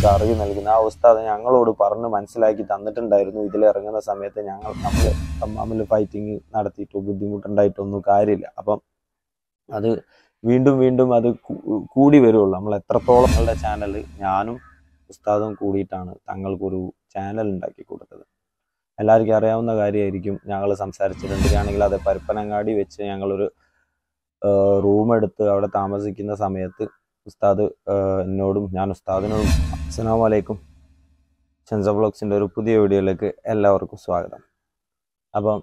ഞങ്ങൾക്ക് അറിവ് നൽകുന്ന ആ ഉസ്താദ് ഞങ്ങളോട് പറഞ്ഞ് മനസ്സിലാക്കി തന്നിട്ടുണ്ടായിരുന്നു ഇതിൽ ഇറങ്ങുന്ന സമയത്ത് ഞങ്ങൾ നമ്മൾ തമ്മിൽ ഫൈറ്റിങ് നടത്തിയിട്ടോ ബുദ്ധിമുട്ടുണ്ടായിട്ടൊന്നും കാര്യമില്ല അപ്പം അത് വീണ്ടും വീണ്ടും അത് കൂ- കൂടി വരുള്ളൂ നമ്മൾ എത്രത്തോളം ഞങ്ങളുടെ ചാനൽ ഞാനും ഉസ്താദും കൂടിയിട്ടാണ് തങ്ങൾക്കൊരു ചാനൽ ഉണ്ടാക്കി കൊടുത്തത് എല്ലാവർക്കും അറിയാവുന്ന കാര്യമായിരിക്കും ഞങ്ങൾ സംസാരിച്ചിട്ടുണ്ട് ആണെങ്കിൽ അത് പരപ്പനങ്ങാടി വെച്ച് ഞങ്ങളൊരു റൂം എടുത്ത് അവിടെ താമസിക്കുന്ന സമയത്ത് ഉസ്താദ് ആഹ് എന്നോടും ഞാൻ ഉസ്താദിനോടും അസ്സലാമു അലൈക്കും ഷെൻസ ബ്ലോഗ്സിൻ്റെ ഒരു പുതിയ വീഡിയോയിലേക്ക് എല്ലാവർക്കും സ്വാഗതം അപ്പം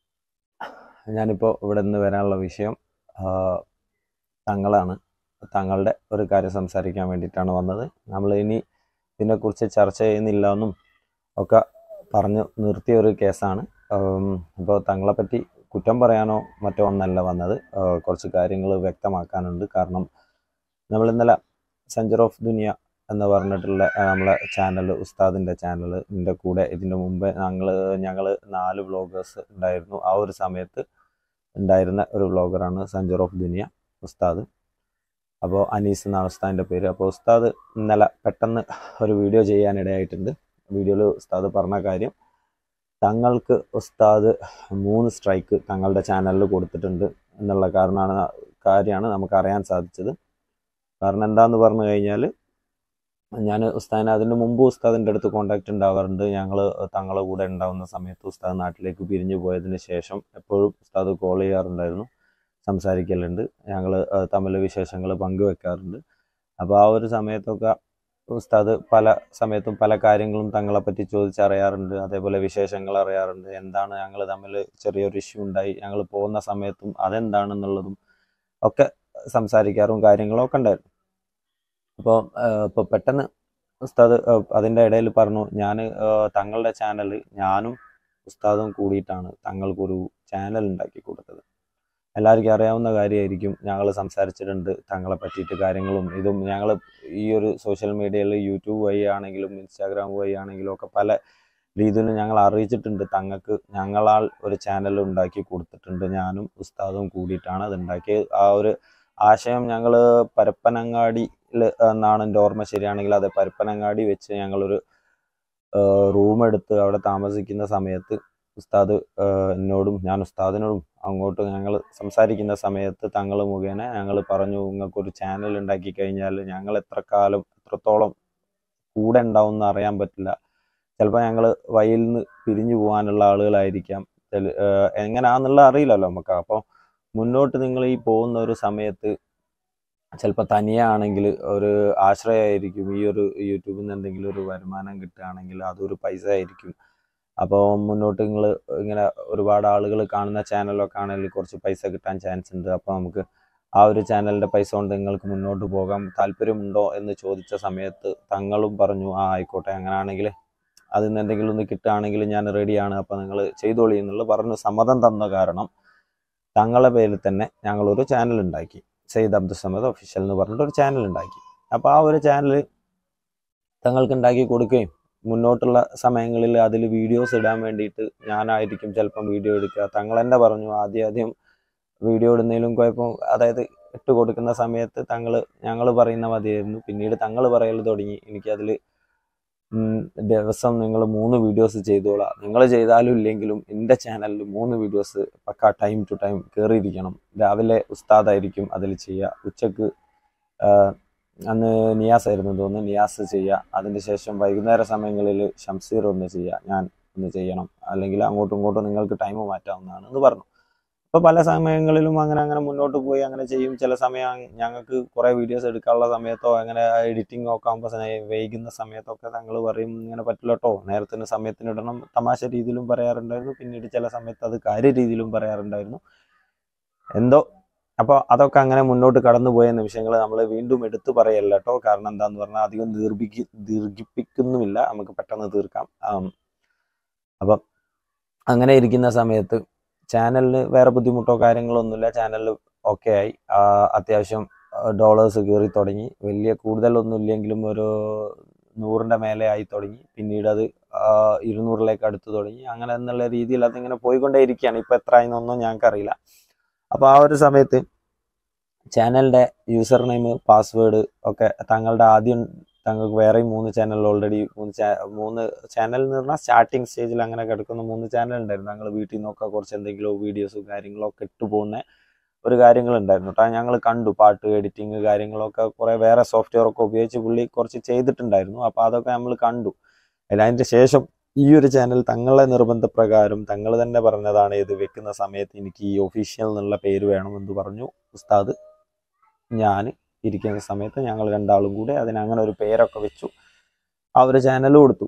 ഞാനിപ്പോൾ ഇവിടെ നിന്ന് വരാനുള്ള വിഷയം ആഹ് തങ്ങളാണ് തങ്ങളുടെ ഒരു കാര്യം സംസാരിക്കാൻ വേണ്ടിയിട്ടാണ് വന്നത് നമ്മൾ ഇനി ഇതിനെക്കുറിച്ച് ചർച്ച ചെയ്യുന്നില്ല എന്നും ഒക്കെ പറഞ്ഞു നിർത്തിയ ഒരു കേസാണ് അപ്പോൾ തങ്ങളെ പറ്റി കുറ്റം പറയാനോ മറ്റോ ഒന്നല്ല വന്നത് ആഹ് കുറച്ച് കാര്യങ്ങൾ വ്യക്തമാക്കാനുണ്ട് കാരണം നമ്മൾ ഇന്നലെ സെഞ്ചർ ഓഫ് ദുനിയ എന്ന് പറഞ്ഞിട്ടുള്ള ആ, നമ്മളെ ചാനൽ ഉസ്താദിൻ്റെ ചാനൽ ഇതിൻ്റെ കൂടെ ഇതിൻ്റെ മുമ്പ് ഞങ്ങൾ ഞങ്ങൾ നാല് വ്ളോഗേഴ്സ് ഉണ്ടായിരുന്നു ആ ഒരു സമയത്ത് ഉണ്ടായിരുന്ന ഒരു വ്ളോഗറാണ് സെഞ്ചർ ഓഫ് ദുനിയ ഉസ്താദ് അപ്പോൾ അനീസ് എന്നാണ് ഉസ്താദിൻ്റെ പേര് അപ്പോൾ ഉസ്താദ് ഇന്നലെ പെട്ടെന്ന് ഒരു വീഡിയോ ചെയ്യാനിടയായിട്ടുണ്ട് വീഡിയോയിൽ ഉസ്താദ് പറഞ്ഞ കാര്യം തങ്ങൾക്ക് ഉസ്താദ് മൂന്ന് സ്ട്രൈക്ക് തങ്ങളുടെ ചാനലിൽ കൊടുത്തിട്ടുണ്ട് എന്നുള്ള കാരണമാണ് കാര്യമാണ് നമുക്ക് അറിയാൻ സാധിച്ചത് കാരണം എന്താന്ന് പറഞ്ഞു കഴിഞ്ഞാൽ ഞാൻ ഉസ്താദിനെ അതിന് മുമ്പ് ഉസ്താദിൻ്റെ അടുത്ത് കോണ്ടാക്ട് ഉണ്ടാവാറുണ്ട് ഞങ്ങൾ തങ്ങളെ കൂടെ ഉണ്ടാവുന്ന സമയത്ത് ഉസ്താദ് നാട്ടിലേക്ക് പിരിഞ്ഞു പോയതിന് ശേഷം എപ്പോഴും ഉസ്താദ് കോൾ ചെയ്യാറുണ്ടായിരുന്നു സംസാരിക്കലുണ്ട് ഞങ്ങൾ തമ്മിൽ വിശേഷങ്ങൾ പങ്കുവെക്കാറുണ്ട് അപ്പോൾ ആ ഒരു സമയത്തൊക്കെ ഉസ്താദ് പല സമയത്തും പല കാര്യങ്ങളും തങ്ങളെ പറ്റി ചോദിച്ചറിയാറുണ്ട് അതേപോലെ വിശേഷങ്ങൾ അറിയാറുണ്ട് എന്താണ് ഞങ്ങൾ തമ്മിൽ ചെറിയൊരു ഇഷ്യൂ ഉണ്ടായി ഞങ്ങൾ പോകുന്ന സമയത്തും അതെന്താണെന്നുള്ളതും ഒക്കെ സംസാരിക്കാറും കാര്യങ്ങളും ഒക്കെ ഉണ്ടായിരുന്നു അപ്പോൾ ഇപ്പോൾ പെട്ടെന്ന് ഉസ്താദ് ഏഹ്, അതിൻ്റെ ഇടയിൽ പറഞ്ഞു ഞാൻ തങ്ങളുടെ ചാനൽ ഞാനും ഉസ്താദും കൂടിയിട്ടാണ് തങ്ങൾക്കൊരു ചാനൽ ഉണ്ടാക്കി കൊടുത്തത് എല്ലാവർക്കും അറിയാവുന്ന കാര്യമായിരിക്കും ഞങ്ങൾ സംസാരിച്ചിട്ടുണ്ട് തങ്ങളെ പറ്റിയിട്ട് കാര്യങ്ങളും ഇതും ഞങ്ങൾ ഈ ഒരു സോഷ്യൽ മീഡിയയിൽ യൂട്യൂബ് വഴി ആണെങ്കിലും ഇൻസ്റ്റാഗ്രാം വഴി ആണെങ്കിലും ഒക്കെ പല രീതിയിലും ഞങ്ങൾ അറിയിച്ചിട്ടുണ്ട് തങ്ങൾക്ക് ഞങ്ങളാൽ ഒരു ചാനൽ ഉണ്ടാക്കി കൊടുത്തിട്ടുണ്ട് ഞാനും ഉസ്താദും കൂടിയിട്ടാണ് അത് ഉണ്ടാക്കിയത് ആ ഒരു ആശയം ഞങ്ങൾ പരപ്പനങ്ങാടിയിൽ എന്നാണ് എൻ്റെ ഓർമ്മ ശരിയാണെങ്കിൽ അത് പരപ്പനങ്ങാടി വെച്ച് ഞങ്ങളൊരു റൂം എടുത്ത് അവിടെ താമസിക്കുന്ന സമയത്ത് ഉസ്താദ് ആഹ് എന്നോടും ഞാൻ ഉസ്താദിനോടും അങ്ങോട്ട് ഞങ്ങൾ സംസാരിക്കുന്ന സമയത്ത് തങ്ങൾ മുഖേന ഞങ്ങൾ പറഞ്ഞു നിങ്ങൾക്കൊരു ചാനൽ ഉണ്ടാക്കി കഴിഞ്ഞാൽ ഞങ്ങൾ എത്ര കാലം എത്രത്തോളം കൂടെ ഉണ്ടാവും എന്ന് അറിയാൻ പറ്റില്ല ചിലപ്പോൾ ഞങ്ങൾ വഴിയിൽ നിന്ന് പിരിഞ്ഞു പോകാനുള്ള ആളുകളായിരിക്കാം ചില- ആഹ് എങ്ങനെയാണെന്നുള്ള അറിയില്ലല്ലോ നമുക്ക് അപ്പോൾ മുന്നോട്ട് നിങ്ങൾ ഈ പോകുന്ന ഒരു സമയത്ത് ചിലപ്പോൾ തനിയാണെങ്കിൽ ഒരു ആശ്രയമായിരിക്കും ഈ ഒരു യൂട്യൂബിൽ നിന്ന് എന്തെങ്കിലും ഒരു വരുമാനം കിട്ടുകയാണെങ്കിൽ അതൊരു പൈസ ആയിരിക്കും അപ്പോൾ മുന്നോട്ട് നിങ്ങൾ ഇങ്ങനെ ഒരുപാട് ആളുകൾ കാണുന്ന ചാനലൊക്കെ ആണെങ്കിൽ കുറച്ച് പൈസ കിട്ടാൻ ചാൻസ് ഉണ്ട് അപ്പോൾ നമുക്ക് ആ ഒരു ചാനലിൻ്റെ പൈസ കൊണ്ട് നിങ്ങൾക്ക് മുന്നോട്ട് പോകാൻ താല്പര്യമുണ്ടോ എന്ന് ചോദിച്ച സമയത്ത് തങ്ങളും പറഞ്ഞു ആ ആയിക്കോട്ടെ അങ്ങനെയാണെങ്കിൽ അതിൽ നിന്ന് എന്തെങ്കിലും ഒന്ന് കിട്ടുകയാണെങ്കിൽ ഞാൻ റെഡിയാണ് അപ്പോൾ നിങ്ങൾ ചെയ്തോളി എന്നുള്ള പറഞ്ഞു സമ്മതം തന്ന കാരണം തങ്ങളുടെ പേരിൽ തന്നെ ഞങ്ങളൊരു ചാനൽ ഉണ്ടാക്കി സെയ്ദ് അബ്ദുസമദ് ഒഫീഷ്യൽ എന്ന് പറഞ്ഞിട്ട് ഒരു ചാനൽ ഉണ്ടാക്കി അപ്പോൾ ആ ഒരു ചാനൽ തങ്ങൾക്ക് ഉണ്ടാക്കി കൊടുക്കുകയും മുന്നോട്ടുള്ള സമയങ്ങളിൽ അതിൽ വീഡിയോസ് ഇടാൻ വേണ്ടിയിട്ട് ഞാനായിരിക്കും ചിലപ്പം വീഡിയോ എടുക്കുക തങ്ങൾ തന്നെ പറഞ്ഞു ആദ്യം ആദ്യം വീഡിയോ ഇടുന്നതിലും കുഴപ്പം അതായത് ഇട്ട് കൊടുക്കുന്ന സമയത്ത് തങ്ങൾ ഞങ്ങൾ പറയുന്ന മതിയായിരുന്നു പിന്നീട് തങ്ങൾ പറയൽ തുടങ്ങി എനിക്കതിൽ ദിവസം നിങ്ങൾ മൂന്ന് വീഡിയോസ് ചെയ്തോളാം നിങ്ങൾ ചെയ്താലും ഇല്ലെങ്കിലും എൻ്റെ ചാനലിൽ മൂന്ന് വീഡിയോസ് പക്ക ടൈം ടു ടൈം കയറിയിരിക്കണം രാവിലെ ഉസ്താദായിരിക്കും അതിൽ ചെയ്യുക ഉച്ചക്ക് ആഹ്, അന്ന് നിയാസ് ആയിരുന്നു തോന്നുന്നു നിയാസ് ചെയ്യുക അതിന് ശേഷം വൈകുന്നേര സമയങ്ങളിൽ ഷംസീർ ഒന്ന് ചെയ്യുക ഞാൻ ഒന്ന് ചെയ്യണം അല്ലെങ്കിൽ അങ്ങോട്ടും ഇങ്ങോട്ടും നിങ്ങൾക്ക് ടൈം മാറ്റാവുന്നതാണ് എന്ന് പറഞ്ഞു അപ്പോൾ പല സമയങ്ങളിലും അങ്ങനെ അങ്ങനെ മുന്നോട്ട് പോയി അങ്ങനെ ചെയ്യും ചില സമയം ഞങ്ങൾക്ക് കുറേ വീഡിയോസ് എടുക്കാനുള്ള സമയത്തോ അങ്ങനെ എഡിറ്റിംഗ് ഒക്കെ ആകുമ്പോൾ വൈകുന്ന സമയത്തൊക്കെ തങ്ങൾ പറയും ഇങ്ങനെ പറ്റില്ല കേട്ടോ നേരത്തിന് സമയത്തിന് ഇടണം തമാശ രീതിയിലും പറയാറുണ്ടായിരുന്നു പിന്നീട് ചില സമയത്ത് അത് കാര്യ രീതിയിലും പറയാറുണ്ടായിരുന്നു എന്തോ അപ്പോൾ അതൊക്കെ അങ്ങനെ മുന്നോട്ട് കടന്നു പോയ നിമിഷങ്ങൾ നമ്മൾ വീണ്ടും എടുത്തു പറയല്ല കേട്ടോ കാരണം എന്താന്ന് പറഞ്ഞാൽ അധികം ദീർഘിക്ക് ദീർഘിപ്പിക്കുന്നുമില്ല നമുക്ക് പെട്ടെന്ന് തീർക്കാം ആം. അപ്പം അങ്ങനെ ഇരിക്കുന്ന സമയത്ത് ചാനലിന് വേറെ ബുദ്ധിമുട്ടോ കാര്യങ്ങളോ ഒന്നുമില്ല ചാനലിൽ ഓക്കെ ആയി ആ, അത്യാവശ്യം ഡോളേഴ്സ് കയറി തുടങ്ങി വലിയ കൂടുതലൊന്നും ഇല്ലെങ്കിലും ഒരു നൂറിൻ്റെ മേലെ ആയി തുടങ്ങി പിന്നീട് അത് ആ, ഇരുന്നൂറിലേക്ക് അടുത്ത് തുടങ്ങി അങ്ങനെ എന്നുള്ള രീതിയിൽ അതിങ്ങനെ പോയിക്കൊണ്ടേ ഇരിക്കുകയാണ് ഇപ്പം എത്ര ആയെന്നൊന്നും ഞങ്ങൾക്കറിയില്ല അപ്പോൾ ആ ഒരു സമയത്ത് ചാനലിൻ്റെ യൂസർ നെയിം പാസ്വേഡ് ഒക്കെ തങ്ങളുടെ ആദ്യം തങ്ങൾക്ക് വേറെയും മൂന്ന് ചാനൽ ഓൾറെഡി മൂന്ന് ചാ മൂന്ന് ചാനൽ എന്ന് പറഞ്ഞാൽ സ്റ്റാർട്ടിങ് സ്റ്റേജിൽ അങ്ങനെ കിടക്കുന്ന മൂന്ന് ചാനൽ ഉണ്ടായിരുന്നു ഞങ്ങൾ വീട്ടിൽ നിന്നൊക്കെ കുറച്ച് എന്തെങ്കിലും വീഡിയോസും കാര്യങ്ങളും ഒക്കെ ഇട്ടു പോകുന്ന ഒരു കാര്യങ്ങളുണ്ടായിരുന്നു കേട്ടോ ഞങ്ങൾ കണ്ടു പാട്ട് എഡിറ്റിങ് കാര്യങ്ങളൊക്കെ കുറേ വേറെ സോഫ്റ്റ്വെയർ ഒക്കെ ഉപയോഗിച്ച് പുള്ളി കുറച്ച് ചെയ്തിട്ടുണ്ടായിരുന്നു അപ്പോൾ അതൊക്കെ നമ്മൾ കണ്ടു അല്ല അതിൻ്റെ ശേഷം ഈ ഒരു ചാനൽ തങ്ങളുടെ നിർബന്ധപ്രകാരം തങ്ങൾ തന്നെ പറഞ്ഞതാണ് ഇത് വെക്കുന്ന സമയത്ത് എനിക്ക് ഈ ഒഫീഷ്യൽ എന്നുള്ള പേര് വേണമെന്ന് പറഞ്ഞു ഉസ്താദ് ഞാൻ ഇരിക്കുന്ന സമയത്ത് ഞങ്ങൾ രണ്ടാളും കൂടെ അതിന് അങ്ങനെ ഒരു പേരൊക്കെ വെച്ചു ആ ഒരു ചാനൽ കൊടുത്തു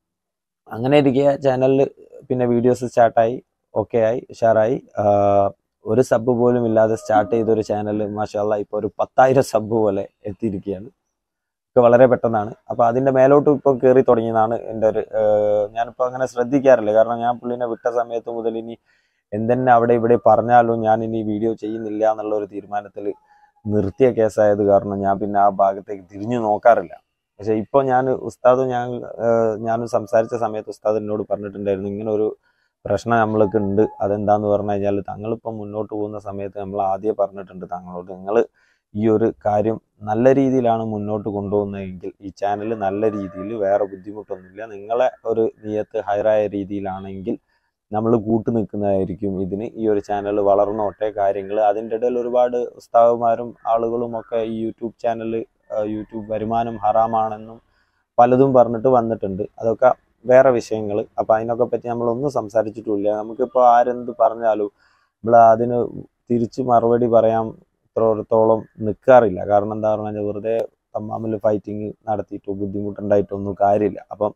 അങ്ങനെ ഇരിക്കുക ചാനലിൽ പിന്നെ വീഡിയോസ് സ്റ്റാർട്ടായി ഓക്കെ ആയി ഉഷാറായി ആഹ് ഒരു സബ് പോലും ഇല്ലാതെ സ്റ്റാർട്ട് ചെയ്ത ഒരു ചാനൽ മാഷാല്ല ഇപ്പോൾ ഒരു പത്തായിരം സബ് പോലെ എത്തിയിരിക്കുകയാണ് ഒക്കെ വളരെ പെട്ടെന്നാണ് അപ്പോൾ അതിൻ്റെ മേലോട്ട് ഇപ്പോൾ കയറി തുടങ്ങിയതാണ് എൻ്റെ ഒരു ആഹ് ഞാനിപ്പോൾ അങ്ങനെ ശ്രദ്ധിക്കാറില്ല കാരണം ഞാൻ പുള്ളിനെ വിട്ട സമയത്ത് മുതൽ ഇനി എന്തെന്നെ അവിടെ ഇവിടെ പറഞ്ഞാലും ഞാൻ ഇനി വീഡിയോ ചെയ്യുന്നില്ല എന്നുള്ള ഒരു തീരുമാനത്തിൽ നിർത്തിയ കേസായത് കാരണം ഞാൻ പിന്നെ ആ ഭാഗത്തേക്ക് തിരിഞ്ഞു നോക്കാറില്ല പക്ഷെ ഇപ്പോൾ ഞാൻ ഉസ്താദ് ഞാൻ ആഹ് ഞാൻ സംസാരിച്ച സമയത്ത് ഉസ്താദ് എന്നോട് പറഞ്ഞിട്ടുണ്ടായിരുന്നു ഇങ്ങനെ ഒരു പ്രശ്നം നമ്മൾക്ക് ഉണ്ട് അതെന്താന്ന് പറഞ്ഞു കഴിഞ്ഞാൽ തങ്ങളിപ്പോൾ മുന്നോട്ട് പോകുന്ന സമയത്ത് നമ്മൾ ആദ്യം പറഞ്ഞിട്ടുണ്ട് തങ്ങളോട് നിങ്ങൾ ഈ ഒരു കാര്യം നല്ല രീതിയിലാണ് മുന്നോട്ട് കൊണ്ടുപോകുന്നതെങ്കിൽ ഈ ചാനൽ നല്ല രീതിയിൽ വേറെ ബുദ്ധിമുട്ടൊന്നുമില്ല നിങ്ങളെ ഒരു നിയത്ത് ഹയറായ രീതിയിലാണെങ്കിൽ നമ്മൾ കൂട്ടു നിൽക്കുന്നതായിരിക്കും ഇതിന് ഈ ഒരു ചാനൽ വളർന്നോട്ടെ കാര്യങ്ങൾ അതിൻ്റെ ഇടയിൽ ഒരുപാട് ഉസ്താവുമാരും ആളുകളും ഒക്കെ ഈ യൂട്യൂബ് ചാനൽ യൂട്യൂബ് വരുമാനം ഹറാമാണെന്നും പലതും പറഞ്ഞിട്ട് വന്നിട്ടുണ്ട് അതൊക്കെ വേറെ വിഷയങ്ങൾ അപ്പം അതിനൊക്കെ പറ്റി നമ്മളൊന്നും സംസാരിച്ചിട്ടുമില്ല നമുക്കിപ്പോൾ ആരെന്ത് പറഞ്ഞാലും നമ്മൾ അതിന് തിരിച്ച് മറുപടി പറയാൻ ഇത്രത്തോളം നിൽക്കാറില്ല കാരണം എന്താ പറഞ്ഞാൽ വെറുതെ തമ്മാമിൽ ഫൈറ്റിങ് നടത്തിയിട്ടോ ബുദ്ധിമുട്ടുണ്ടായിട്ടൊന്നും കാര്യമില്ല അപ്പം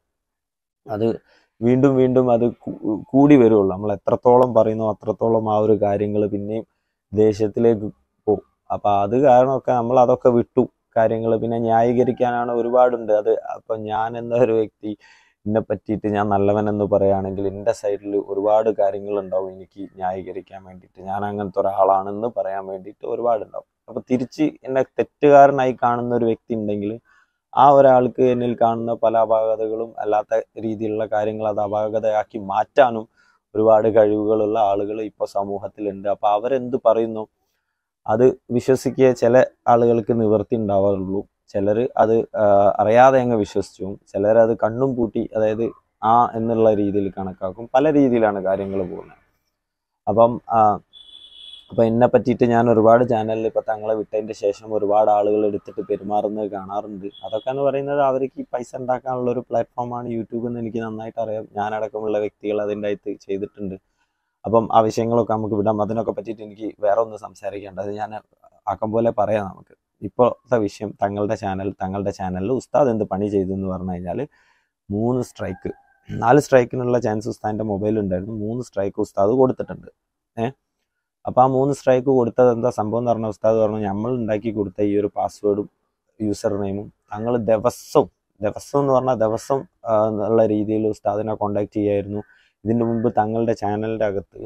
അത് വീണ്ടും വീണ്ടും അത് കൂ- കൂടി വരുള്ളൂ നമ്മൾ എത്രത്തോളം പറയുന്നോ അത്രത്തോളം ആ ഒരു കാര്യങ്ങൾ പിന്നെയും ദേഷ്യത്തിലേക്ക് പോകും അപ്പം അത് കാരണമൊക്കെ നമ്മൾ അതൊക്കെ വിട്ടു കാര്യങ്ങൾ പിന്നെ ന്യായീകരിക്കാനാണ് ഒരുപാടുണ്ട് അത് അപ്പം ഞാൻ എന്ന ഒരു വ്യക്തി എന്നെ പറ്റിയിട്ട് ഞാൻ നല്ലവനെന്ന് പറയുകയാണെങ്കിൽ എൻ്റെ സൈഡിൽ ഒരുപാട് കാര്യങ്ങളുണ്ടാവും എനിക്ക് ന്യായീകരിക്കാൻ വേണ്ടിയിട്ട് ഞാൻ അങ്ങനത്തെ ഒരാളാണെന്ന് പറയാൻ വേണ്ടിയിട്ട് ഒരുപാടുണ്ടാവും അപ്പോൾ തിരിച്ച് എന്നെ തെറ്റുകാരനായി കാണുന്ന ഒരു വ്യക്തി ഉണ്ടെങ്കിൽ ആ ഒരാൾക്ക് എന്നിൽ കാണുന്ന പല അപാകതകളും അല്ലാത്ത രീതിയിലുള്ള കാര്യങ്ങൾ അത് അപാകതയാക്കി മാറ്റാനും ഒരുപാട് കഴിവുകളുള്ള ആളുകൾ ഇപ്പോൾ സമൂഹത്തിലുണ്ട് അപ്പോൾ അവരെന്ത് പറയുന്നു അത് വിശ്വസിക്കുക ചില ആളുകൾക്ക് നിവൃത്തി ഉണ്ടാവാറുള്ളൂ ചിലർ അത് ആ, അറിയാതെ അങ്ങ് വിശ്വസിച്ചു ചിലർ അത് കണ്ണും പൂട്ടി അതായത് ആ എന്നുള്ള രീതിയിൽ കണക്കാക്കും പല രീതിയിലാണ് കാര്യങ്ങൾ പോകുന്നത് അപ്പം ആ, അപ്പം എന്നെ പറ്റിയിട്ട് ഞാൻ ഒരുപാട് ചാനലിൽ ഇപ്പം തങ്ങളെ വിട്ടതിൻ്റെ ശേഷം ഒരുപാട് ആളുകൾ എടുത്തിട്ട് പെരുമാറുന്നത് കാണാറുണ്ട് അതൊക്കെ എന്ന് പറയുന്നത് അവർക്ക് ഈ പൈസ ഉണ്ടാക്കാനുള്ള ഒരു പ്ലാറ്റ്ഫോമാണ് യൂട്യൂബ് എന്ന് എനിക്ക് നന്നായിട്ട് അറിയാം ഞാനടക്കമുള്ള വ്യക്തികൾ അതിൻ്റെ അകത്ത് ചെയ്തിട്ടുണ്ട് അപ്പം ആ വിഷയങ്ങളൊക്കെ നമുക്ക് വിടാം അതിനൊക്കെ പറ്റിയിട്ട് എനിക്ക് വേറെ ഒന്ന് സംസാരിക്കേണ്ട അത് ഞാൻ ആക്കം പോലെ പറയാം നമുക്ക് ഇപ്പോഴത്തെ വിഷയം തങ്ങളുടെ ചാനൽ തങ്ങളുടെ ചാനലിൽ ഉസ്താദ് എന്ത് പണി ചെയ്തു എന്ന് പറഞ്ഞു കഴിഞ്ഞാൽ മൂന്ന് സ്ട്രൈക്ക് നാല് സ്ട്രൈക്കിനുള്ള ചാൻസ് ഉസ്താദിൻ്റെ മൊബൈൽ ഉണ്ടായിരുന്നു മൂന്ന് സ്ട്രൈക്ക് ഉസ്താദ് കൊടുത്തിട്ടുണ്ട് ഏഹ് അപ്പോൾ ആ മൂന്ന് സ്ട്രൈക്ക് കൊടുത്തത് എന്താ സംഭവം എന്ന് പറഞ്ഞാൽ ഉസ്താദ് പറഞ്ഞു നമ്മൾ ഉണ്ടാക്കി കൊടുത്ത ഈ ഒരു പാസ്വേഡും യൂസർ നെയിമും തങ്ങൾ ദിവസവും ദിവസം എന്ന് പറഞ്ഞാൽ ദിവസം ആ, എന്നുള്ള രീതിയിൽ ഉസ്താദിനെ കോണ്ടാക്ട് ചെയ്യായിരുന്നു ഇതിനു മുമ്പ് തങ്ങളുടെ ചാനലിൻ്റെ അകത്ത്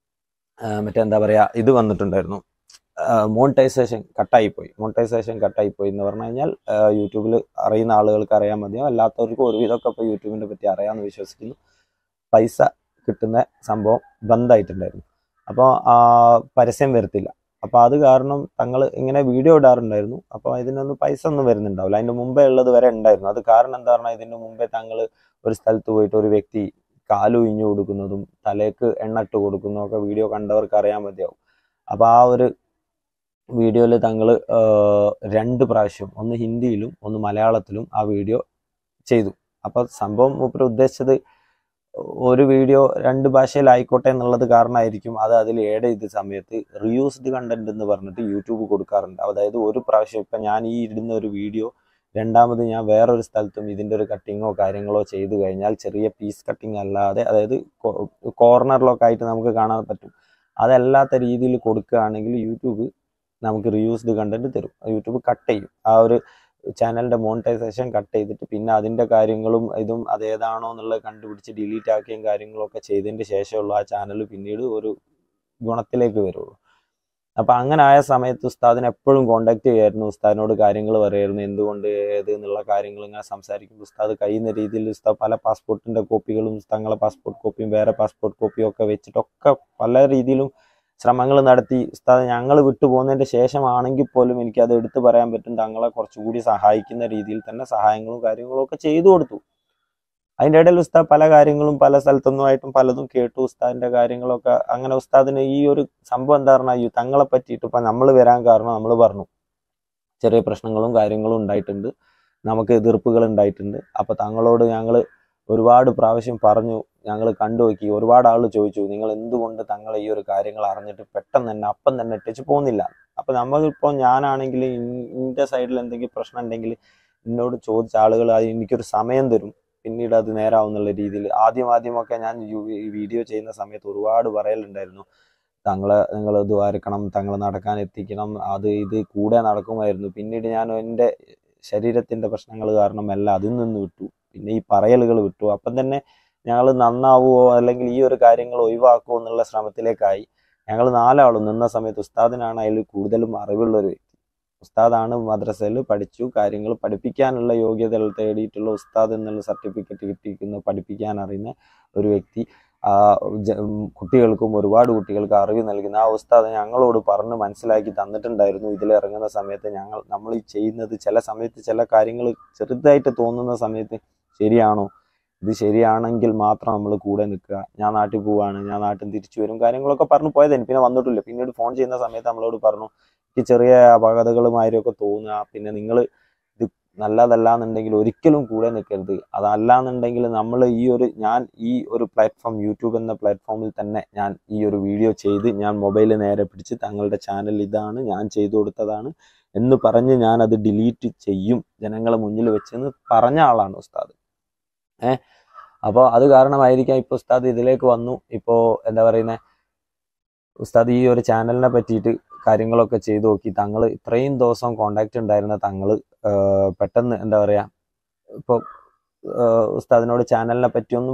ആ, മറ്റേ എന്താ പറയുക ഇത് വന്നിട്ടുണ്ടായിരുന്നു മോണിറ്റൈസേഷൻ കട്ടായിപ്പോയി മോണിറ്റൈസേഷൻ കട്ടായിപ്പോയി എന്ന് പറഞ്ഞു കഴിഞ്ഞാൽ യൂട്യൂബിൽ അറിയുന്ന ആളുകൾക്ക് അറിയാൻ മതിയോ അല്ലാത്തവർക്കും ഒരുവിധമൊക്കെ ഇപ്പോൾ യൂട്യൂബിനെ പറ്റി അറിയാമെന്ന് വിശ്വസിക്കുന്നു പൈസ കിട്ടുന്ന സംഭവം ബന്ധായിട്ടുണ്ടായിരുന്നു അപ്പോൾ പരസ്യം വരത്തില്ല അപ്പോൾ അത് കാരണം തങ്ങൾ ഇങ്ങനെ വീഡിയോ ഇടാറുണ്ടായിരുന്നു അപ്പോൾ ഇതിനൊന്നും പൈസ ഒന്നും വരുന്നുണ്ടാവില്ല അതിൻ്റെ മുമ്പേ ഉള്ളത് വരെ ഉണ്ടായിരുന്നു അത് കാരണം എന്താ പറഞ്ഞാൽ ഇതിൻ്റെ മുമ്പേ തങ്ങൾ ഒരു സ്ഥലത്ത് പോയിട്ട് ഒരു വ്യക്തി കാലുയിഞ്ഞു കൊടുക്കുന്നതും തലേക്ക് എണ്ണ ഇട്ട് കൊടുക്കുന്നതും ഒക്കെ വീഡിയോ കണ്ടവർക്ക് അറിയാൻ മതിയാവും അപ്പോൾ ആ ഒരു വീഡിയോയിൽ തങ്ങൾ രണ്ട് പ്രാവശ്യം ഒന്ന് ഹിന്ദിയിലും ഒന്ന് മലയാളത്തിലും ആ വീഡിയോ ചെയ്തു അപ്പോൾ സംഭവം മൂപ്പര് ഉദ്ദേശിച്ചത് ഒരു വീഡിയോ രണ്ട് ഭാഷയിലായിക്കോട്ടെ എന്നുള്ളത് കാരണമായിരിക്കും അത് അതിൽ ഏഡ് ചെയ്ത സമയത്ത് റിയൂസ്ഡ് കണ്ടന്റ് എന്ന് പറഞ്ഞിട്ട് യൂട്യൂബ് കൊടുക്കാറുണ്ട് അതായത് ഒരു പ്രാവശ്യം ഇപ്പം ഞാൻ ഈ ഇടുന്ന ഒരു വീഡിയോ രണ്ടാമത് ഞാൻ വേറൊരു സ്ഥലത്തും ഇതിൻ്റെ ഒരു കട്ടിങ്ങോ കാര്യങ്ങളോ ചെയ്തു കഴിഞ്ഞാൽ ചെറിയ പീസ് കട്ടിങ് അല്ലാതെ അതായത് കോർണറിലൊക്കെ ആയിട്ട് നമുക്ക് കാണാൻ പറ്റും അതല്ലാത്ത രീതിയിൽ കൊടുക്കുകയാണെങ്കിൽ യൂട്യൂബ് നമുക്ക് റിയൂസ്ഡ് കണ്ടന്റ് തരും യൂട്യൂബ് കട്ട് ചെയ്യും ആ ഒരു ചാനലിൻ്റെ മോണിറ്റൈസേഷൻ കട്ട് ചെയ്തിട്ട് പിന്നെ അതിൻ്റെ കാര്യങ്ങളും ഇതും അതേതാണോ എന്നുള്ളത് കണ്ടുപിടിച്ച് ഡിലീറ്റ് ആക്കുകയും കാര്യങ്ങളൊക്കെ ചെയ്തതിൻ്റെ ശേഷമുള്ള ആ ചാനൽ പിന്നീട് ഒരു ഗുണത്തിലേക്ക് വരുള്ളൂ അപ്പം അങ്ങനെ ആയ സമയത്ത് ഉസ്താദിനെ എപ്പോഴും കോണ്ടാക്ട് ചെയ്യായിരുന്നു ഉസ്താദിനോട് കാര്യങ്ങൾ പറയായിരുന്നു എന്തുകൊണ്ട് ഏത് എന്നുള്ള കാര്യങ്ങൾ ഇങ്ങനെ സംസാരിക്കും ഉസ്താദ് കഴിയുന്ന രീതിയിൽ ഉസ്താദ് പല പാസ്പോർട്ടിൻ്റെ കോപ്പികളും തങ്ങളെ പാസ്പോർട്ട് കോപ്പിയും വേറെ പാസ്പോർട്ട് കോപ്പിയും ഒക്കെ വെച്ചിട്ടൊക്കെ പല രീതിയിലും ശ്രമങ്ങൾ നടത്തി ഉസ്താദ് ഞങ്ങൾ വിട്ടുപോകുന്നതിന്റെ ശേഷമാണെങ്കിൽ പോലും എനിക്ക് അത് എടുത്തു പറയാൻ പറ്റും തങ്ങളെ കുറച്ചുകൂടി സഹായിക്കുന്ന രീതിയിൽ തന്നെ സഹായങ്ങളും കാര്യങ്ങളും ഒക്കെ ചെയ്തു കൊടുത്തു അതിൻ്റെ ഇടയിൽ ഉസ്താദ് പല കാര്യങ്ങളും പല സ്ഥലത്തുനിന്നുമായിട്ടും പലതും കേട്ടു ഉസ്താദിന്റെ കാര്യങ്ങളൊക്കെ അങ്ങനെ ഉസ്താദിന് ഈ ഒരു സംഭവം എന്താ പറഞ്ഞാൽ ഈ തങ്ങളെ പറ്റിയിട്ട് ഇപ്പം നമ്മൾ വരാൻ കാരണം നമ്മൾ പറഞ്ഞു ചെറിയ പ്രശ്നങ്ങളും കാര്യങ്ങളും ഉണ്ടായിട്ടുണ്ട് നമുക്ക് എതിർപ്പുകൾ ഉണ്ടായിട്ടുണ്ട് അപ്പൊ തങ്ങളോട് ഞങ്ങൾ ഒരുപാട് പ്രാവശ്യം പറഞ്ഞു ഞങ്ങൾ കണ്ടു നോക്കി ഒരുപാട് ആൾ ചോദിച്ചു നിങ്ങൾ എന്തുകൊണ്ട് തങ്ങളെ ഈ ഒരു കാര്യങ്ങൾ അറിഞ്ഞിട്ട് പെട്ടെന്ന് തന്നെ അപ്പം തന്നെ ഇട്ടിച്ച് പോകുന്നില്ല അപ്പൊ നമ്മളിപ്പോൾ ഞാനാണെങ്കിൽ ഇന്റെ സൈഡിൽ എന്തെങ്കിലും പ്രശ്നം ഉണ്ടെങ്കിൽ എന്നോട് ചോദിച്ച ആളുകൾ അത് എനിക്കൊരു സമയം തരും പിന്നീട് അത് നേരാവുന്നുള്ള രീതിയിൽ ആദ്യം ആദ്യമൊക്കെ ഞാൻ യു- ഈ വീഡിയോ ചെയ്യുന്ന സമയത്ത് ഒരുപാട് പറയലുണ്ടായിരുന്നു തങ്ങളെ നിങ്ങൾ ദ്വാരക്കണം തങ്ങൾ നടക്കാൻ എത്തിക്കണം അത് ഇത് കൂടെ നടക്കുമായിരുന്നു പിന്നീട് ഞാൻ എൻ്റെ ശരീരത്തിന്റെ പ്രശ്നങ്ങൾ കാരണം എല്ലാം അതിൽ നിന്ന് വിട്ടു പിന്നെ ഈ പറയലുകൾ വിട്ടു അപ്പം തന്നെ ഞങ്ങൾ നന്നാവുമോ അല്ലെങ്കിൽ ഈ ഒരു കാര്യങ്ങൾ ഒഴിവാക്കുമോ എന്നുള്ള ശ്രമത്തിലേക്കായി ഞങ്ങൾ നാലാളും നിന്ന സമയത്ത് ഉസ്താദിനാണ് അതിൽ കൂടുതലും അറിവുള്ള ഒരു വ്യക്തി ഉസ്താദാണ് മദ്രസയിൽ പഠിച്ചു കാര്യങ്ങൾ പഠിപ്പിക്കാനുള്ള യോഗ്യതകൾ തേടിയിട്ടുള്ള ഉസ്താദ് എന്നുള്ള സർട്ടിഫിക്കറ്റ് കിട്ടിയിരിക്കുന്ന പഠിപ്പിക്കാൻ അറിയുന്ന ഒരു വ്യക്തി ആ ജ- ഉം കുട്ടികൾക്കും ഒരുപാട് കുട്ടികൾക്ക് അറിവ് നൽകുന്ന ആ ഉസ്താദ് ഞങ്ങളോട് പറഞ്ഞ് മനസ്സിലാക്കി തന്നിട്ടുണ്ടായിരുന്നു ഇതിൽ ഇറങ്ങുന്ന സമയത്ത് ഞങ്ങൾ നമ്മൾ ഈ ചെയ്യുന്നത് ചില സമയത്ത് ചില കാര്യങ്ങൾ ചെറുതായിട്ട് തോന്നുന്ന സമയത്ത് ശരിയാണോ ഇത് ശരിയാണെങ്കിൽ മാത്രം നമ്മൾ കൂടെ നിൽക്കുക ഞാൻ നാട്ടിൽ പോവാണ് ഞാൻ നാട്ടിൽ നിന്ന് തിരിച്ചു വരും കാര്യങ്ങളൊക്കെ പറഞ്ഞു പോയതായിരുന്നു പിന്നെ വന്നിട്ടില്ല പിന്നീട് ഫോൺ ചെയ്യുന്ന സമയത്ത് നമ്മളോട് പറഞ്ഞു എനിക്ക് ചെറിയ അപകടങ്ങളുമായൊക്കെ തോന്നുക പിന്നെ നിങ്ങൾ ഇത് നല്ലതല്ലാന്നുണ്ടെങ്കിൽ ഒരിക്കലും കൂടെ നിൽക്കരുത് അതല്ലാന്നുണ്ടെങ്കിൽ നമ്മൾ ഈ ഒരു ഞാൻ ഈ ഒരു പ്ലാറ്റ്ഫോം യൂട്യൂബ് എന്ന പ്ലാറ്റ്ഫോമിൽ തന്നെ ഞാൻ ഈ ഒരു വീഡിയോ ചെയ്ത് ഞാൻ മൊബൈൽ നേരെ പിടിച്ച് തങ്ങളുടെ ചാനൽ ഇതാണ് ഞാൻ ചെയ്തു കൊടുത്തതാണ് എന്ന് പറഞ്ഞ് ഞാൻ അത് ഡിലീറ്റ് ചെയ്യും ജനങ്ങളെ മുന്നിൽ വെച്ചെന്ന് പറഞ്ഞ ആളാണ് ഉസ്താദ് ഏ അപ്പോൾ അത് കാരണമായിരിക്കാം ഇപ്പോൾ ഉസ്താദ് ഇതിലേക്ക് വന്നു ഇപ്പോൾ എന്താ പറയുന്നത് ഉസ്താദ് ഈ ഒരു ചാനലിനെ പറ്റിയിട്ട് കാര്യങ്ങളൊക്കെ ചെയ്തു നോക്കി തങ്ങൾ ഇത്രയും ദിവസം കോണ്ടാക്ട് ഉണ്ടായിരുന്ന തങ്ങൾ പെട്ടെന്ന് എന്താ പറയാ ഇപ്പോൾ ഉസ്താദിനോട് ചാനലിനെ പറ്റിയൊന്നും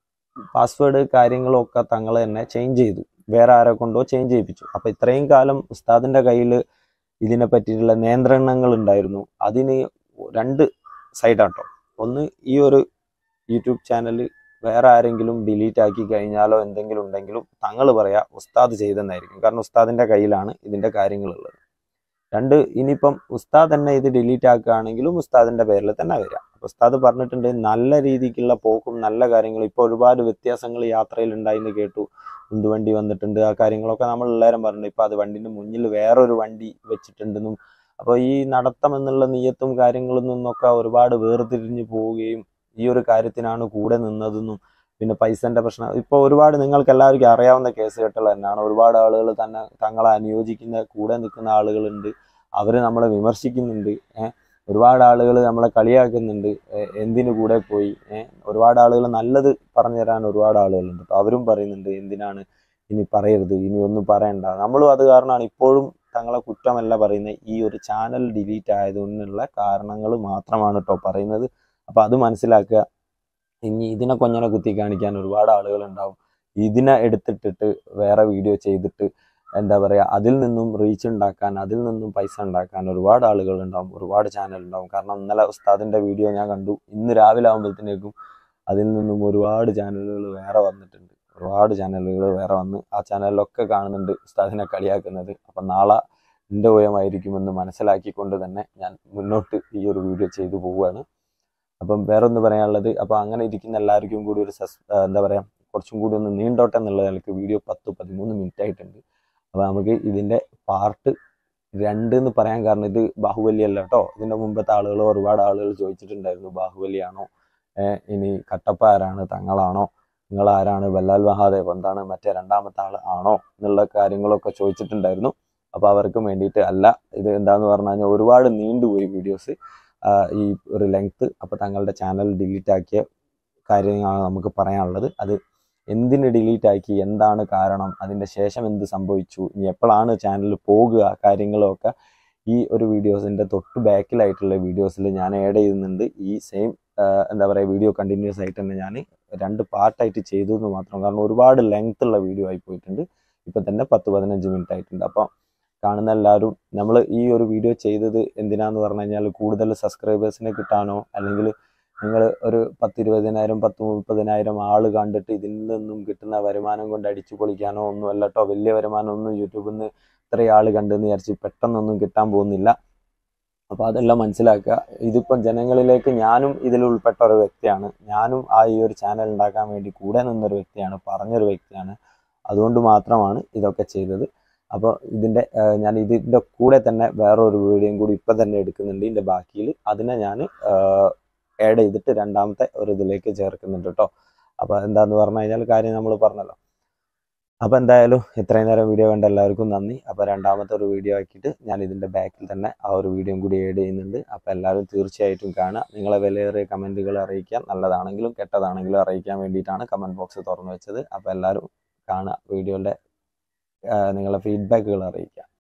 പാസ്വേഡ് കാര്യങ്ങളും ഒക്കെ തങ്ങൾ തന്നെ ചേഞ്ച് ചെയ്തു വേറെ ആരെ കൊണ്ടോ ചേഞ്ച് ചെയ്യിപ്പിച്ചു അപ്പൊ ഇത്രയും കാലം ഉസ്താദിന്റെ കയ്യിൽ ഇതിനെ പറ്റിയിട്ടുള്ള നിയന്ത്രണങ്ങൾ ഉണ്ടായിരുന്നു അതിന് രണ്ട് സൈഡാട്ടോ ഒന്ന് ഈ ഒരു യൂട്യൂബ് ചാനൽ വേറെ ആരെങ്കിലും ഡിലീറ്റ് ആക്കി കഴിഞ്ഞാലോ എന്തെങ്കിലും ഉണ്ടെങ്കിലും തങ്ങൾ പറയാ ഉസ്താദ് ചെയ്തെന്നായിരിക്കും കാരണം ഉസ്താദിന്റെ കയ്യിലാണ് ഇതിന്റെ കാര്യങ്ങളുള്ളത് രണ്ട് ഇനിയിപ്പം ഉസ്താദ് തന്നെ ഇത് ഡിലീറ്റ് ആക്കുകയാണെങ്കിലും ഉസ്താദിന്റെ പേരിൽ തന്നെ വരിക അപ്പൊ ഉസ്താദ് പറഞ്ഞിട്ടുണ്ട് നല്ല രീതിക്കുള്ള പോക്കും നല്ല കാര്യങ്ങളും ഇപ്പൊ ഒരുപാട് വ്യത്യാസങ്ങൾ യാത്രയിൽ ഉണ്ടായിന്ന് കേട്ടു ഉന്തുവണ്ടി വന്നിട്ടുണ്ട് ആ കാര്യങ്ങളൊക്കെ നമ്മൾ എല്ലാവരും പറഞ്ഞിട്ടുണ്ട് ഇപ്പൊ അത് വണ്ടിന്റെ മുന്നിൽ വേറൊരു വണ്ടി വെച്ചിട്ടുണ്ടെന്നും അപ്പോൾ ഈ നടത്തം എന്നുള്ള നീയത്തും കാര്യങ്ങളിൽ നിന്നൊക്കെ ഒരുപാട് വേർതിരിഞ്ഞു പോവുകയും ഈ ഒരു കാര്യത്തിനാണ് കൂടെ നിന്നതെന്നും പിന്നെ പൈസന്റെ പ്രശ്നം ഇപ്പൊ ഒരുപാട് നിങ്ങൾക്ക് എല്ലാവർക്കും അറിയാവുന്ന കേസ് കെട്ടുകൾ തന്നെയാണ് ഒരുപാട് ആളുകൾ തന്നെ തങ്ങളെ അനുയോജിക്കുന്ന കൂടെ നിൽക്കുന്ന ആളുകളുണ്ട് അവര് നമ്മളെ വിമർശിക്കുന്നുണ്ട് ഏഹ് ഒരുപാട് ആളുകൾ നമ്മളെ കളിയാക്കുന്നുണ്ട് ഏഹ് എന്തിനു കൂടെ പോയി ഏഹ് ഒരുപാട് ആളുകൾ നല്ലത് പറഞ്ഞു തരാൻ ഒരുപാട് ആളുകളുണ്ട് അപ്പൊ അവരും പറയുന്നുണ്ട് എന്തിനാണ് ഇനി പറയരുത് ഇനി ഒന്നും പറയണ്ട നമ്മളും അത് കാരണമാണ് ഇപ്പോഴും തങ്ങളെ കുറ്റമല്ല പറയുന്നത് ഈ ഒരു ചാനൽ ഡിലീറ്റ് ആയതുകൊണ്ടുള്ള കാരണങ്ങൾ മാത്രമാണ് കേട്ടോ പറയുന്നത് അപ്പൊ അത് മനസ്സിലാക്കുക ഇനി ഇതിനെ കൊഞ്ഞനെ കുത്തി കാണിക്കാൻ ഒരുപാട് ആളുകൾ ഉണ്ടാവും ഇതിനെ എടുത്തിട്ടിട്ട് വേറെ വീഡിയോ ചെയ്തിട്ട് എന്താ പറയാ അതിൽ നിന്നും റീച്ച് ഉണ്ടാക്കാൻ അതിൽ നിന്നും പൈസ ഉണ്ടാക്കാൻ ഒരുപാട് ആളുകൾ ഉണ്ടാവും ഒരുപാട് ചാനൽ ഉണ്ടാവും കാരണം ഇന്നലെ ഉസ്താദിന്റെ വീഡിയോ ഞാൻ കണ്ടു ഇന്ന് രാവിലെ ആകുമ്പോഴത്തേക്കും അതിൽ നിന്നും ഒരുപാട് ചാനലുകൾ വേറെ വന്നിട്ടുണ്ട് ഒരുപാട് ചാനലുകൾ വേറെ വന്ന് ആ ചാനലിലൊക്കെ കാണുന്നുണ്ട് ഉസ്താദിനെ കളിയാക്കുന്നത് അപ്പം നാളെ എൻ്റെ ഊയമായിരിക്കുമെന്ന് മനസ്സിലാക്കിക്കൊണ്ട് തന്നെ ഞാൻ മുന്നോട്ട് ഈ ഒരു വീഡിയോ ചെയ്തു പോവുകയാണ് അപ്പം വേറെ ഒന്ന് പറയാനുള്ളത് അപ്പം അങ്ങനെ ഇരിക്കുന്ന എല്ലാവർക്കും കൂടി ഒരു സസ് ആ, എന്താ പറയാ കുറച്ചും കൂടി ഒന്ന് നീണ്ടോട്ടെ എന്നുള്ള നിലക്ക് വീഡിയോ പത്ത് പതിമൂന്ന് മിനിറ്റ് ആയിട്ടുണ്ട് അപ്പം നമുക്ക് ഇതിൻ്റെ പാർട്ട് രണ്ട് എന്ന് പറയാൻ കാരണം ഇത് ബാഹുബലി അല്ല കേട്ടോ ഇതിൻ്റെ മുമ്പത്തെ ആളുകൾ ഒരുപാട് ആളുകൾ ചോദിച്ചിട്ടുണ്ടായിരുന്നു ബാഹുബലിയാണോ ഏഹ് ഇനി കട്ടപ്പ ആരാണ് തങ്ങളാണോ നിങ്ങൾ ആരാണ് ബല്ലാൽ മഹാദേവ് എന്താണ് മറ്റേ രണ്ടാമത്തെ ആൾ ആണോ എന്നുള്ള കാര്യങ്ങളൊക്കെ ചോദിച്ചിട്ടുണ്ടായിരുന്നു അപ്പൊ അവർക്ക് വേണ്ടിയിട്ട് അല്ല ഇത് എന്താന്ന് പറഞ്ഞു കഴിഞ്ഞാൽ ഒരുപാട് നീണ്ടുപോയി വീഡിയോസ് ഈ ഒരു ലെങ്ത് അപ്പൊ തങ്ങളുടെ ചാനൽ ഡിലീറ്റ് ആക്കിയ കാര്യങ്ങളാണ് നമുക്ക് പറയാനുള്ളത് അത് എന്തിന് ഡിലീറ്റ് ആക്കി എന്താണ് കാരണം അതിന്റെ ശേഷം എന്ത് സംഭവിച്ചു ഇനി എപ്പോഴാണ് ചാനൽ പോകുക കാര്യങ്ങളൊക്കെ ഈ ഒരു വീഡിയോസിന്റെ തൊട്ട് ബാക്കിലായിട്ടുള്ള വീഡിയോസിൽ ഞാൻ ആഡ് ചെയ്യുന്നുണ്ട് ഈ സെയിം എന്താ പറയുക വീഡിയോ കണ്ടിന്യൂസ് ആയിട്ട് തന്നെ ഞാൻ രണ്ട് പാർട്ടായിട്ട് ചെയ്തു എന്ന് മാത്രം കാരണം ഒരുപാട് ലെങ്ത് ഉള്ള വീഡിയോ ആയി പോയിട്ടുണ്ട് ഇപ്പൊ തന്നെ പത്ത് പതിനഞ്ച് മിനിറ്റ് ആയിട്ടുണ്ട് അപ്പം കാണുന്ന എല്ലാവരും നമ്മൾ ഈ ഒരു വീഡിയോ ചെയ്തത് എന്തിനാന്ന് പറഞ്ഞു കഴിഞ്ഞാൽ കൂടുതൽ സബ്സ്ക്രൈബേഴ്സിനെ കിട്ടാനോ അല്ലെങ്കിൽ നിങ്ങൾ ഒരു പത്ത് പത്തിരുപതിനായിരം പത്ത് മുപ്പതിനായിരം ആള് കണ്ടിട്ട് ഇതിൽ നിന്നും കിട്ടുന്ന വരുമാനം കൊണ്ട് അടിച്ചു പൊളിക്കാനോ ഒന്നും അല്ല കേട്ടോ വലിയ വരുമാനം ഒന്നും യൂട്യൂബിൽ നിന്ന് ഇത്രയും ആള് കണ്ടെന്ന് വിചാരിച്ച് പെട്ടെന്നൊന്നും കിട്ടാൻ പോകുന്നില്ല അപ്പോൾ അതെല്ലാം മനസ്സിലാക്കുക ഇതിപ്പം ജനങ്ങളിലേക്ക് ഞാനും ഇതിൽ ഉൾപ്പെട്ട ഒരു വ്യക്തിയാണ് ഞാനും ആ ഈ ഒരു ചാനൽ ഉണ്ടാക്കാൻ വേണ്ടി കൂടെ നിന്നൊരു വ്യക്തിയാണ് പറഞ്ഞൊരു വ്യക്തിയാണ് അതുകൊണ്ട് മാത്രമാണ് ഇതൊക്കെ ചെയ്തത് അപ്പോൾ ഇതിൻ്റെ ഏഹ്, ഞാൻ ഇതിൻ്റെ കൂടെ തന്നെ വേറൊരു വീഡിയോയും കൂടി ഇപ്പം തന്നെ എടുക്കുന്നുണ്ട് ഇതിൻ്റെ ബാക്കിയിൽ അതിനെ ഞാൻ ആഡ് ചെയ്തിട്ട് രണ്ടാമത്തെ ഒരു ഇതിലേക്ക് ചേർക്കുന്നുണ്ട് കേട്ടോ അപ്പോൾ എന്താന്ന് പറഞ്ഞു കഴിഞ്ഞാൽ കാര്യം നമ്മൾ പറഞ്ഞല്ലോ അപ്പോൾ എന്തായാലും ഇത്രയും നേരം വീഡിയോ കണ്ട എല്ലാവർക്കും നന്ദി അപ്പോൾ രണ്ടാമത്തെ ഒരു വീഡിയോ ആക്കിയിട്ട് ഞാൻ ഇതിൻ്റെ ബാക്കിൽ തന്നെ ആ ഒരു വീഡിയോയും കൂടി ആഡ് ചെയ്യുന്നുണ്ട് അപ്പോൾ എല്ലാവരും തീർച്ചയായിട്ടും കാണുക നിങ്ങളെ വിലയേറിയ കമൻറ്റുകൾ അറിയിക്കാൻ നല്ലതാണെങ്കിലും കെട്ടതാണെങ്കിലും അറിയിക്കാൻ വേണ്ടിയിട്ടാണ് കമൻറ്റ് ബോക്സ് തുറന്നു വെച്ചത് അപ്പോൾ എല്ലാവരും കാണുക വീഡിയോയുടെ നിങ്ങളുടെ ഫീഡ്ബാക്കുകൾ അറിയിക്കുക